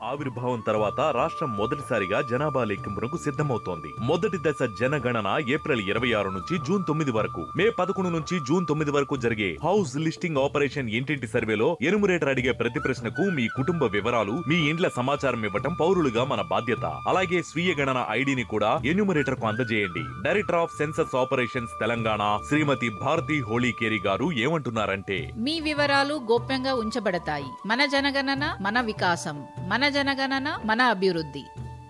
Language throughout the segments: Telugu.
ఆవిర్భావం తర్వాత రాష్ట్రం మొదటిసారిగా జనాభా లెక్కింపునకు సిద్ధమవుతోంది మొదటి దశ జనగణన ఏప్రిల్ ఇరవై ఆరు నుంచి జూన్ తొమ్మిది వరకు మే పదకొండు నుంచి జూన్ తొమ్మిది వరకు జరిగే హౌస్ లిస్టింగ్ ఆపరేషన్ ఇంటింటి సర్వేలో ఎనుమరేటర్ అడిగే ప్రతి ప్రశ్నకు మీ కుటుంబ వివరాలు మీ ఇండ్ల సమాచారం ఇవ్వటం పౌరులుగా మన బాధ్యత అలాగే స్వీయ గణన ఐడిని కూడా ఎన్యూమరేటర్ కు అందజేయండి director of census operations Telangana Srimati Bharathi Holikeri గారు ఏమంటున్నారంటే మీ వివరాలు గోప్యంగా ఉంచబడతాయి మన జనగణన మన వికాసం మన జనగణన మన అభివృద్ధి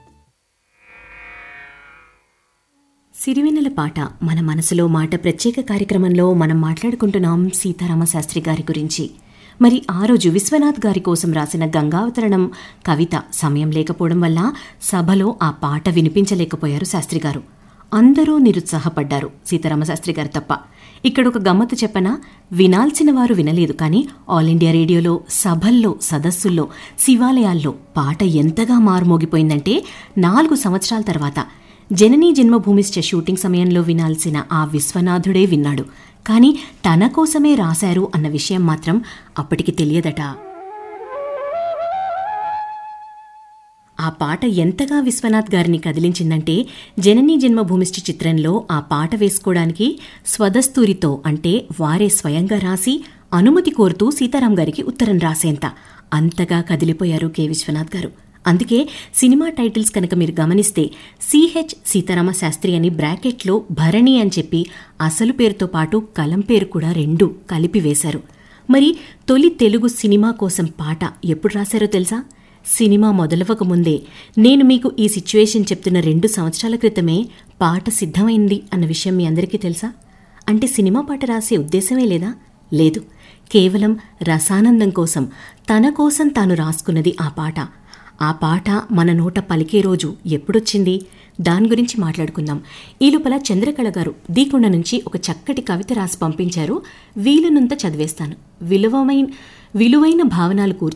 సిరివెన్నెల పాట మన మనసులో మాట ప్రత్యేక కార్యక్రమంలో మనం మాట్లాడుకుంటున్నాం సీతారామ శాస్త్రి గారి గురించి మరి ఆ రోజు విశ్వనాథ్ గారి కోసం రాసిన గంగావతరణం కవిత సమయం లేకపోవడం వల్ల సభలో ఆ పాట వినిపించలేకపోయారు శాస్త్రి గారు అందరూ నిరుత్సాహపడ్డారు సీతారామ శాస్త్రి గారు తప్ప ఇక్కడ ఒక గమ్మత్తు చెప్పనా వినాల్సిన వారు వినలేదు కానీ ఆల్ ఇండియా రేడియోలో సభల్లో సదస్సుల్లో శివాలయాల్లో పాట ఎంతగా మారుమోగిపోయిందంటే నాలుగు సంవత్సరాల తర్వాత జననీ జన్మభూమిశ్చ షూటింగ్ సమయంలో వినాల్సిన ఆ విశ్వనాథుడే విన్నాడు కానీ తన కోసమే రాశారు అన్న విషయం మాత్రం అప్పటికి తెలియదట ఆ పాట ఎంతగా విశ్వనాథ్ గారిని కదిలించిందంటే జననీ జన్మభూమిష్ఠ చిత్రంలో ఆ పాట వేసుకోవడానికి స్వదస్తూరితో అంటే వారే స్వయంగా రాసి అనుమతి కోరుతూ సీతారాం గారికి ఉత్తరం రాసేంత అంతగా కదిలిపోయారు కె విశ్వనాథ్ గారు అందుకే సినిమా టైటిల్స్ కనుక మీరు గమనిస్తే సిహెచ్ సీతారామ శాస్త్రి అని బ్రాకెట్లో భరణి అని చెప్పి అసలు పేరుతో పాటు కలం పేరు కూడా రెండు కలిపి వేశారు మరి తొలి తెలుగు సినిమా కోసం పాట ఎప్పుడు రాశారో తెలుసా సినిమా మొదలవక ముందే నేను మీకు ఈ సిచ్యువేషన్ చెప్తున్న రెండు సంవత్సరాల క్రితమే పాట సిద్ధమైంది అన్న విషయం మీ అందరికీ తెలుసా అంటే సినిమా పాట రాసే ఉద్దేశమే లేదా లేదు కేవలం రసానందం కోసం తన కోసం తాను రాసుకున్నది ఆ పాట ఆ పాట మన నోట పలికే రోజు ఎప్పుడొచ్చింది దాని గురించి మాట్లాడుకుందాం ఈ లోపల చంద్రకళ గారు దీకొండ నుంచి ఒక చక్కటి కవిత రాసి పంపించారు వీలునంత చదివేస్తాను విలువమైన విలువైన భావనలు కూర్చి